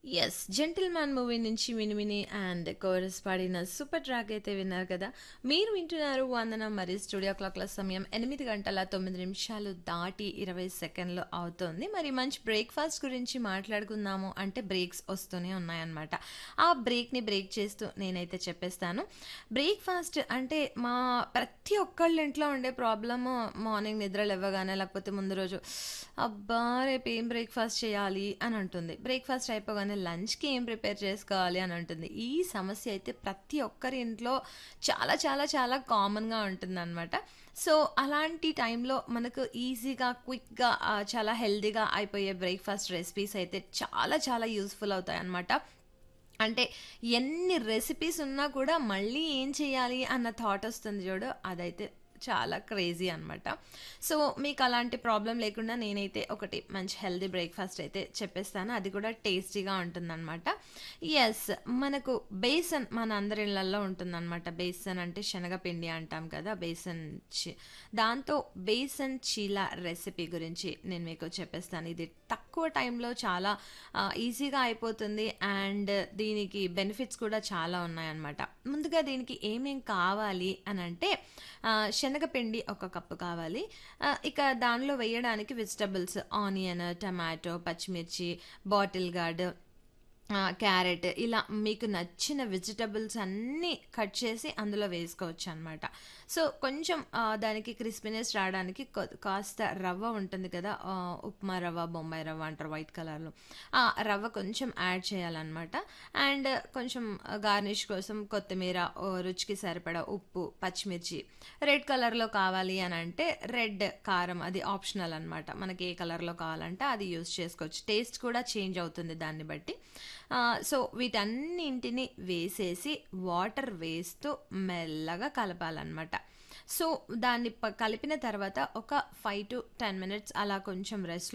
Yes. 'Gentleman' movie నుంచి 'Minimini' and chorus పాడిన super track అయితే విన్నారు కదా! మీరు వింటున్నారు 'వందనం' మరి స్టూడియో క్లాక్‌ల సమయం 8 గంటల 9 నిమిషాలు దాటి 20 సెకండ్లు అవుతోంది. మరి మంచి బ్రేక్‌ఫాస్ట్ గురించి మాట్లాడుకుందాము అంటే బ్రేక్స్ వస్తూనే ఉన్నాయన్నమాట. ఆ బ్రేక్‌ని బ్రేక్ చేస్తూ నేనైతే చెప్పేస్తాను. బ్రేక్‌ఫాస్ట్ అంటే మా ప్రతి ఒక్కళ్ళ ఇంట్లో ఉండే ప్రాబ్లము మార్నింగ్ నిద్ర లెవ్వగానే లేకపోతే ముందు రోజు అబ్బా! రేపు ఏం బ్రేక్‌ఫాస్ట్ చేయాలి అని ఉంటుంది. బ్రేక్‌ఫాస్ట్ అయిపోగానే లంచ్‌కి ఏం ప్రిపేర్ చేసుకోవాలి అని ఉంటుంది. ఈ సమస్య అయితే ప్రతి ఒక్కరి ఇంట్లో చాలా చాలా చాలా కామన్‌గా ఉంటుందనమాట. సో, అలాంటి టైంలో మనకు ఈజీగా, క్విక్‌గా ఆహ్, చాలా హెల్తీగా అయిపోయే బ్రేక్‌ఫాస్ట్ రెసిపీస్ అయితే చాలా చాలా యూజ్‌ఫుల్ అవుతాయన్నమాట. అంటే ఎన్ని రెసిపీస్ ఉన్నా కూడా మళ్ళీ ఏం చేయాలి అన్న థాట్ వస్తుంది చూడు అదైతే చాలా క్రేజీ అనమాట. సో, మీకు అలాంటి ప్రాబ్లమ్ లేకుండా నేనైతే ఒకటి మంచి హెల్తీ బ్రేక్‌ఫాస్ట్ అయితే చెప్పేస్తాను. అది కూడా టేస్టీగా ఉంటుందనమాట. యెస్. మనకు బేసన్ మన అందరి ఇళ్లల్లో ఉంటుందనమాట. బేసన్ అంటే శనగపిండి అంటాం కదా! బేసన్ చి దాంతో బేసన్ చీలా రెసిపీ గురించి నేను మీకు చెప్పేస్తాను. ఇది తక్కువ టైంలో చాలా ఆహ్, ఈజీగా అయిపోతుంది. అండ్ దీనికి బెనిఫిట్స్ కూడా చాలా ఉన్నాయన్నమాట. ముందుగా దీనికి ఏమేం కావాలి అనంటే ఆహ్, శనగపిండి ఒక కప్పు కావాలి. ఆహ్, ఇక దానిలో వేయడానికి వెజిటబుల్స్ ఆనియన్, టమాటో, పచ్చిమిర్చి, బాటిల్ గార్డ్ ఆహ్, క్యారెట్ ఇలా మీకు నచ్చిన వెజిటబుల్స్ అన్నీ కట్ చేసి అందులో వేసుకోవచ్చనమాట. సో, కొంచెం ఆహ్, దానికి క్రిస్పీనెస్ రావడానికి కొ కాస్త రవ్వ ఉంటుంది కదా! ఆహ్, ఉప్మా రవ్వ, బొంబాయి రవ్వ అంటారు వైట్ కలర్‌లో. ఆ రవ్వ కొంచెం యాడ్ చేయాలనమాట. అండ్ కొంచెం గార్నిష్ కోసం కొత్తిమీర, ఓహ్, రుచికి సరిపడా ఉప్పు, పచ్చిమిర్చి, రెడ్ కలర్‌లో కావాలి అనంటే రెడ్ కారం అది ఆప్షనల్ అనమాట. మనకి ఏ కలర్‌లో కావాలంటే అది యూజ్ చేసుకోవచ్చు. టేస్ట్ కూడా చేంజ్ అవుతుంది దాన్ని బట్టి. ఆహ్, సో, వీటన్నింటిని వేసేసి వాటర్ వేస్తూ మెల్లగా కలపాలనమాట. సో, దాన్ని ప కలిపిన తర్వాత ఒక 5-10 మినిట్స్ అలా కొంచెం రెస్ట్